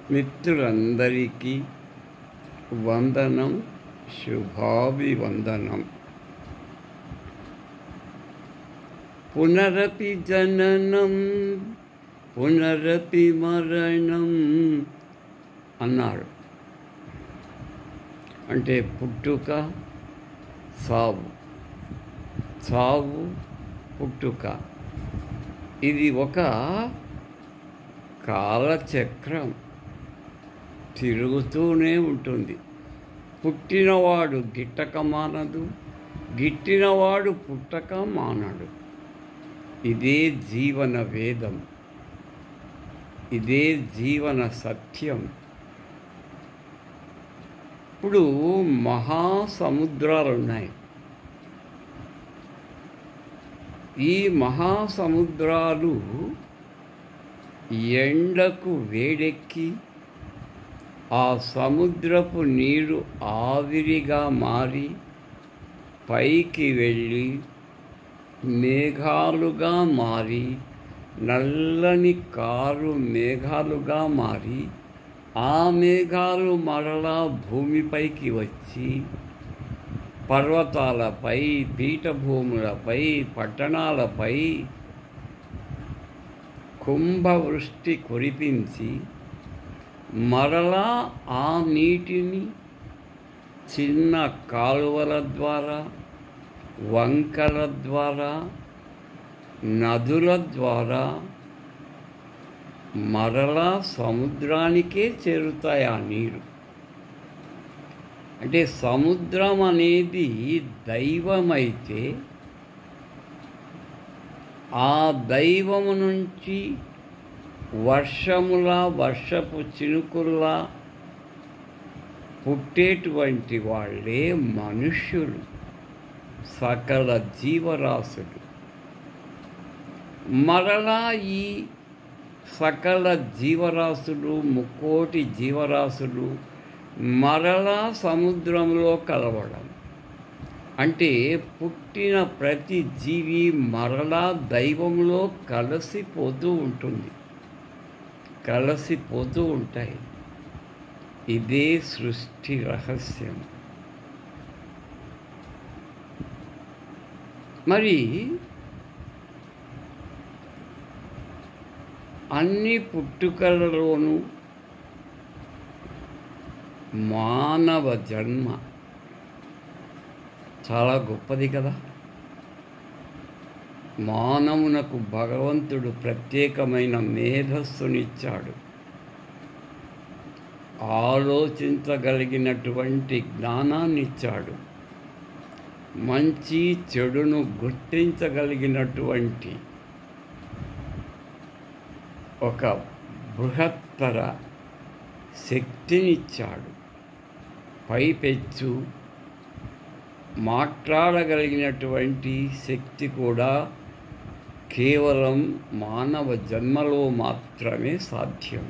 మిత్రులందరికీ వందనం శుభాభివందనం పునరపి జననం పునరపి మరణం అన్నాడు అంటే పుట్టుక సావు సావు పుట్టుక ఇది ఒక కాలచక్రం తిరుగుతూనే ఉంటుంది పుట్టినవాడు గిట్టక మానదు గిట్టినవాడు పుట్టక మానడు ఇదే జీవన వేదం ఇదే జీవన సత్యం ఇప్పుడు మహాసముద్రాలు ఉన్నాయి ఈ మహాసముద్రాలు ఎండకు వేడెక్కి ఆ సముద్రపు నీరు ఆవిరిగా మారి పైకి వెళ్ళి మేఘాలుగా మారి నల్లని కారు మేఘాలుగా మారి ఆ మేఘాలు మరలా భూమిపైకి వచ్చి పర్వతాలపై పీఠభూములపై పట్టణాలపై కుంభవృష్టి కురిపించి మరలా ఆ నీటిని చిన్న కాలువల ద్వారా వంకల ద్వారా నదుల ద్వారా మరలా సముద్రానికే చేరుతాయి ఆ నీరు అంటే సముద్రం అనేది దైవమైతే ఆ దైవము నుంచి వర్షములా వర్షపు చినుకుల్లా పుట్టేటువంటి వాళ్ళే మనుష్యులు సకల జీవరాశులు మరలా ఈ సకల జీవరాశులు ముక్కోటి జీవరాశులు మరలా సముద్రంలో కలవడం అంటే పుట్టిన ప్రతి జీవి మరలా దైవంలో కలిసిపోతూ ఉంటుంది కలిసిపోతూ ఉంటాయి ఇదే సృష్టి రహస్యం మరి అన్ని పుట్టుకలలోనూ మానవ జన్మ చాలా గొప్పది కదా మానవునకు భగవంతుడు ప్రత్యేకమైన మేధస్సునిచ్చాడు ఆలోచించగలిగినటువంటి జ్ఞానాన్నిచ్చాడు మంచి చెడును గుర్తించగలిగినటువంటి ఒక బృహత్తర శక్తినిచ్చాడు పైపెచ్చు మాట్లాడగలిగినటువంటి శక్తి కూడా కేవలం మానవ జన్మలో మాత్రమే సాధ్యం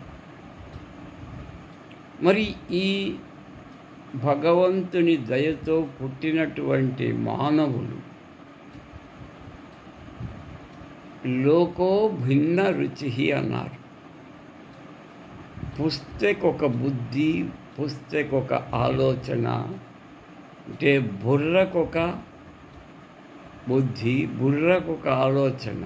మరి ఈ భగవంతుని దయతో పుట్టినటువంటి మానవులు లోకో భిన్న రుచి అన్నారు పుస్తకొక బుద్ధి పుస్తకొక ఆలోచన అంటే బుర్రకొక బుద్ధి బుర్రకొక ఆలోచన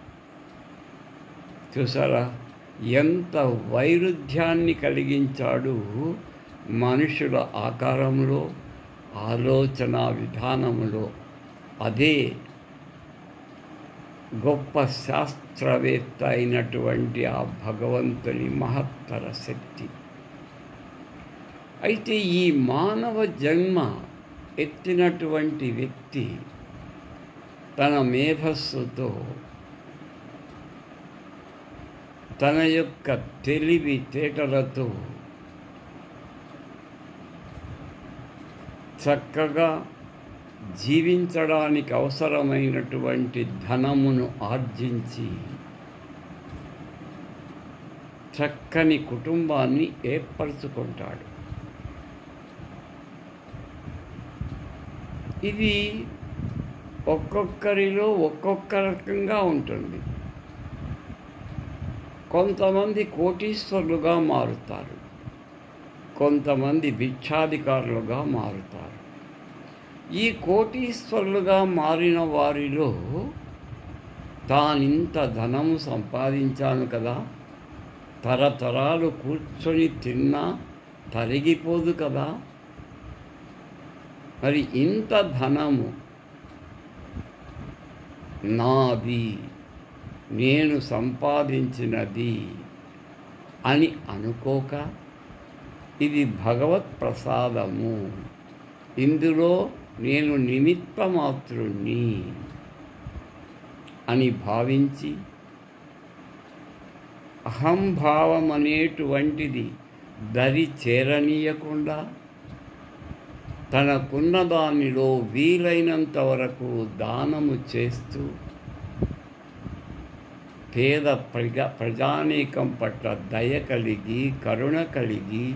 చూసారా ఎంత వైరుధ్యాన్ని కలిగించాడు మనుషుల ఆకారంలో ఆలోచన విధానంలో అదే గొప్ప శాస్త్రవేత్త అయినటువంటి ఆ భగవంతుని మహత్తర శక్తి అయితే ఈ మానవ జన్మ ఎత్తినటువంటి వ్యక్తి తన మేధస్సుతో తన యొక్క తెలివి తేటలతో చక్కగా జీవించడానికి అవసరమైనటువంటి ధనమును ఆర్జించి చక్కని కుటుంబాన్ని ఏర్పరచుకుంటాడు ఇది ఒక్కొక్కరిలో ఒక్కొక్క రకంగా ఉంటుంది కొంతమంది కోటీశ్వరులుగా మారుతారు కొంతమంది భిక్షాధికారులుగా మారుతారు ఈ కోటీశ్వరులుగా మారిన వారిలో తానింత ధనము సంపాదించాను కదా తరతరాలు కూర్చొని తిన్నా తరిగిపోదు కదా మరి ఇంత ధనము నాది నేను సంపాదించినది అని అనుకోక ఇది భగవత్ ప్రసాదము ఇందులో నేను నిమిత్త మాత్రుణ్ణి అని భావించి అహంభావం అనేటువంటిది దరి చేరనీయకుండా తనకున్న దానిలో వీలైనంత వరకు దానము చేస్తూ పేద ప్రజా ప్రజానీకం పట్ల దయ కలిగి కరుణ కలిగి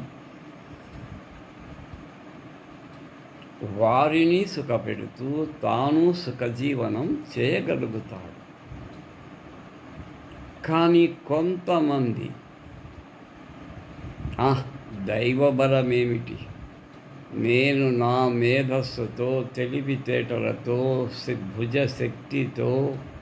వారిని సుఖపెడుతూ తాను సుఖజీవనం చేయగలుగుతాడు కానీ కొంతమంది "ఆ, దైవబలమేమిటి నేను నా మేధస్సుతో తెలివితేటలతో సి- భుజశక్తితో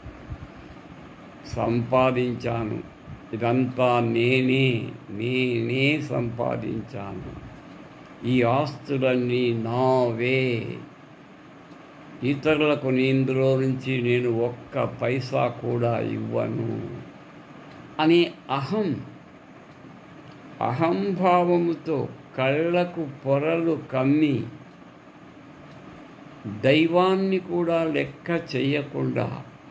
సంపాదించాను ఇదంతా నేనే నేనే సంపాదించాను ఈ ఆస్తులన్నీ నావే ఇతరులకు నీ ఇందులో నుంచి నేను ఒక్క పైసా కూడా ఇవ్వను అనే అహం అహంభావముతో కళ్ళకు పొరలు కమ్మి దైవాన్ని కూడా లెక్క చేయకుండా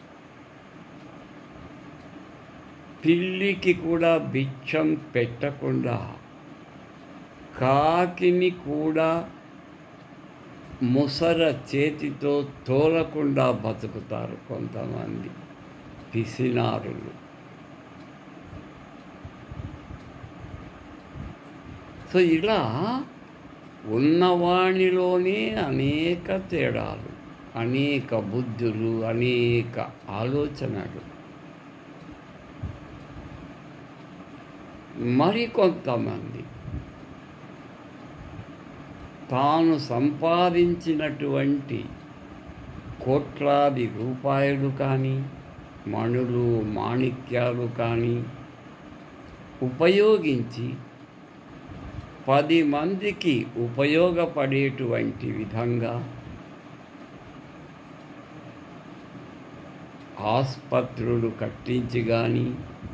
పిల్లికి కూడా భిక్షం పెట్టకుండా కాకిని కూడా ముసర చేతితో తోలకుండా బతుకుతారు కొంతమంది పిసినారులు సో ఇలా ఉన్నవాణిలోనే అనేక తేడాలు అనేక బుద్ధులు అనేక ఆలోచనలు మరికొంతమంది తాను సంపాదించినటువంటి కోట్లాది రూపాయలు కానీ మణులు మాణిక్యాలు కానీ ఉపయోగించి పది మందికి ఉపయోగపడేటువంటి విధంగా ఆసుపత్రులు కట్టించి కానీ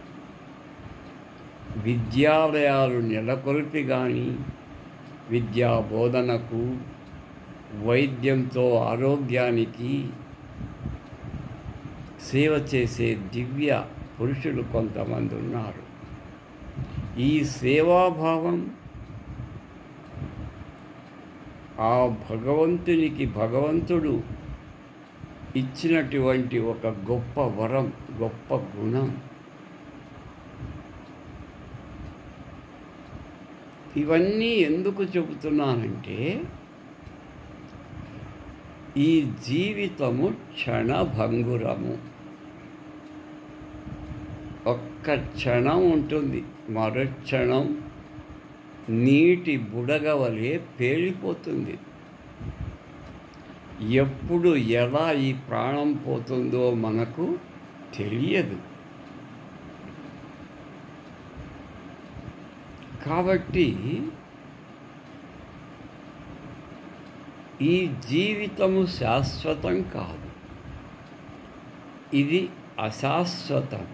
విద్యాలయాలు నెలకొల్పి కానీ విద్యా బోధనకు వైద్యంతో ఆరోగ్యానికి సేవ చేసే దివ్య పురుషులు కొంతమంది ఉన్నారు ఈ సేవాభావం ఆ భగవంతునికి భగవంతుడు ఇచ్చినటువంటి ఒక గొప్ప వరం గొప్ప గుణం ఇవన్నీ ఎందుకు చెబుతున్నానంటే ఈ జీవితము క్షణభంగురము ఒక్క క్షణం ఉంటుంది మరో క్షణం నీటి బుడగ వలె పేలిపోతుంది ఎప్పుడు ఎలా ఈ ప్రాణం పోతుందో మనకు తెలియదు కాబట్టి ఈ జీవితము శాశ్వతం కాదు ఇది అశాశ్వతం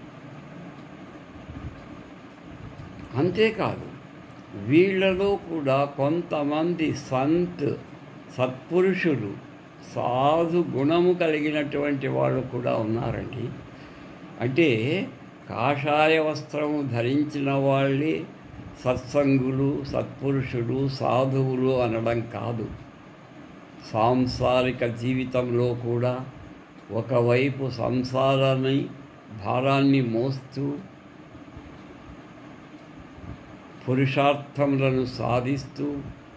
అంతేకాదు వీళ్ళలో కూడా కొంతమంది సంత్ సత్పురుషులు సాధు గుణము కలిగినటువంటి వాళ్ళు కూడా ఉన్నారండి అంటే కాషాయ వస్త్రము ధరించిన వాళ్ళే సత్సంగులు సత్పురుషులు సాధువులు అనడం కాదు సాంసారిక జీవితంలో కూడా ఒకవైపు సంసారాన్ని భారాన్ని మోస్తూ పురుషార్థములను సాధిస్తూ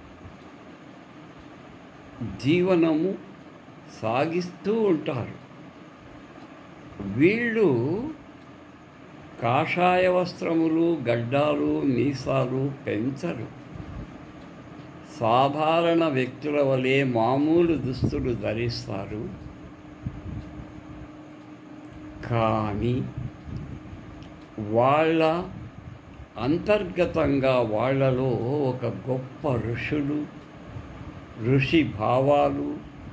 జీవనము సాగిస్తూ ఉంటారు వీళ్ళు కాషాయ వస్త్రములు గడ్డాలు మీసాలు పెంచరు సాధారణ వ్యక్తుల వలె మామూలు దుస్తులు ధరిస్తారు కానీ వాళ్ళ అంతర్గతంగా వాళ్ళలో ఒక గొప్ప ఋషులు ఋషి భావాలు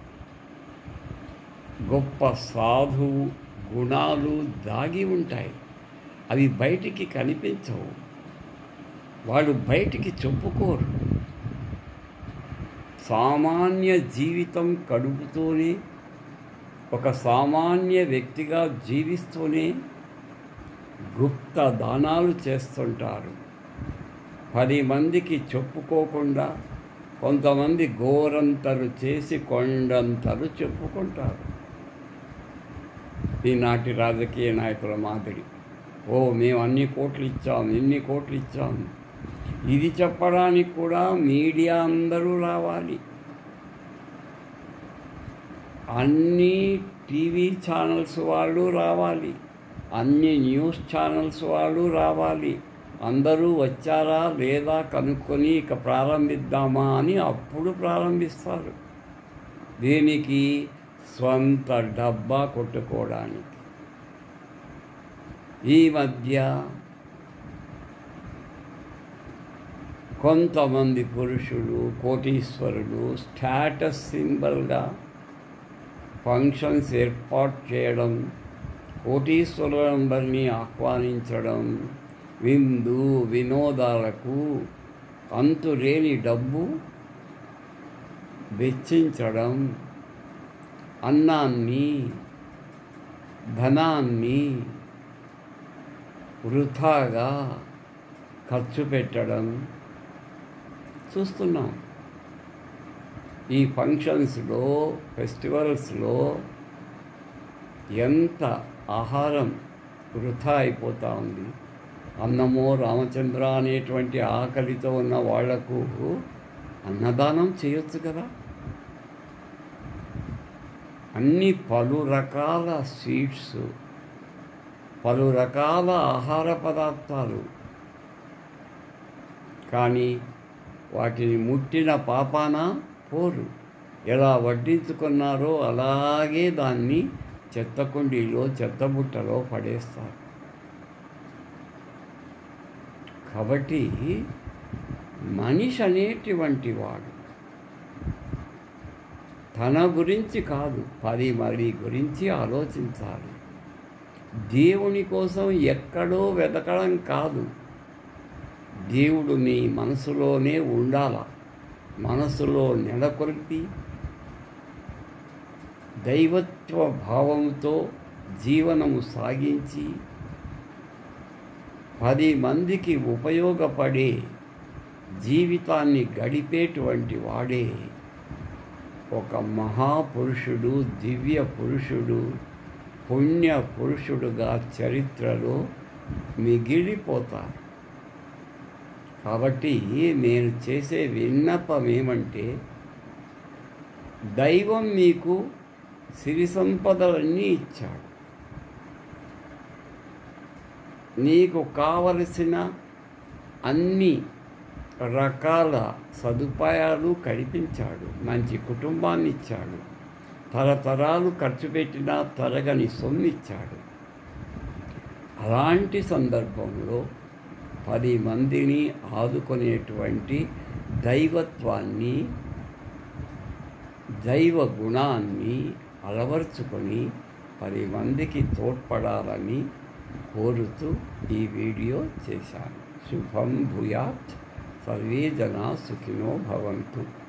గొప్ప సాధువు గుణాలు దాగి ఉంటాయి అవి బయటికి కనిపించవు వాళ్ళు బయటికి చెప్పుకోరు సామాన్య జీవితం గడుపుతూనే ఒక సామాన్య వ్యక్తిగా జీవిస్తూనే గుప్త దానాలు చేస్తుంటారు పది మందికి చెప్పుకోకుండా కొంతమంది గోరంతలు చేసి కొండంతలు చెప్పుకుంటారు ఈనాటి రాజకీయ నాయకుల మాదిరి ఓ మేము అన్ని కోట్లు ఇచ్చాం ఇన్ని కోట్లు ఇచ్చాం ఇది చెప్పడానికి కూడా మీడియా అందరూ రావాలి అన్ని టీవీ ఛానల్స్ వాళ్ళు రావాలి అన్ని న్యూస్ ఛానల్స్ వాళ్ళు రావాలి అందరూ వచ్చారా లేదా కనుక్కొని ఇక ప్రారంభిద్దామా అని అప్పుడు ప్రారంభిస్తారు దీనికి స్వంత డబ్బా కొట్టుకోవడానికి ఈ మధ్య కొంతమంది పురుషులు కోటీశ్వరులు స్టాటస్ సింబల్గా ఫంక్షన్స్ ఏర్పాటు చేయడం కోటీశ్వరులందరినీ ఆహ్వానించడం విందు వినోదాలకు అంతులేని డబ్బు వెచ్చించడం అన్నాన్ని ధనాన్ని వృథాగా ఖర్చు పెట్టడం చూస్తున్నాం ఈ ఫంక్షన్స్లో ఫెస్టివల్స్లో ఎంత ఆహారం వృధా అయిపోతూ ఉంది అన్నమో రామచంద్ర అనేటువంటి ఆకలితో ఉన్న వాళ్లకు అన్నదానం చేయొచ్చు కదా అన్ని పలు రకాల స్వీట్స్ పలు రకాల ఆహార పదార్థాలు కానీ వాటిని ముట్టిన పాపాన పోరు ఎలా వడ్డించుకున్నారో అలాగే దాన్ని చెత్తకుండీలో చెత్తబుట్టలో పడేస్తారు కాబట్టి మనిషి అనేటువంటి వాడు తన గురించి కాదు పది మంది గురించి ఆలోచించాలి దేవుని కోసం ఎక్కడో వెతకడం కాదు దేవుడు నీ మనసులోనే ఉండాల మనసులో నెలకొల్పి దైవత్వ భావంతో జీవనము సాగించి పది మందికి ఉపయోగపడే జీవితాన్ని గడిపేటువంటి వాడే ఒక మహాపురుషుడు దివ్య పురుషుడు పుణ్య పురుషుడుగా చరిత్రలో మిగిలిపోతారు కాబట్టి నేను చేసే విన్నపం ఏమంటే దైవం మీకు సిరి సంపదలన్నీ ఇచ్చాడు నీకు కావలసిన అన్ని రకాల సదుపాయాలు కల్పించాడు మంచి కుటుంబాన్ని ఇచ్చాడు తరతరాలు ఖర్చు పెట్టినా తరగని సొమ్మిచ్చాడు అలాంటి సందర్భంలో పది మందిని ఆదుకునేటువంటి దైవత్వాన్ని దైవ గుణాన్ని అలవర్చుకొని పది మందికి తోడ్పడాలని కోరుతూ ఈ వీడియో చేశాను శుభం భూయాత్ సర్వే జనా సుఖినో భవంతు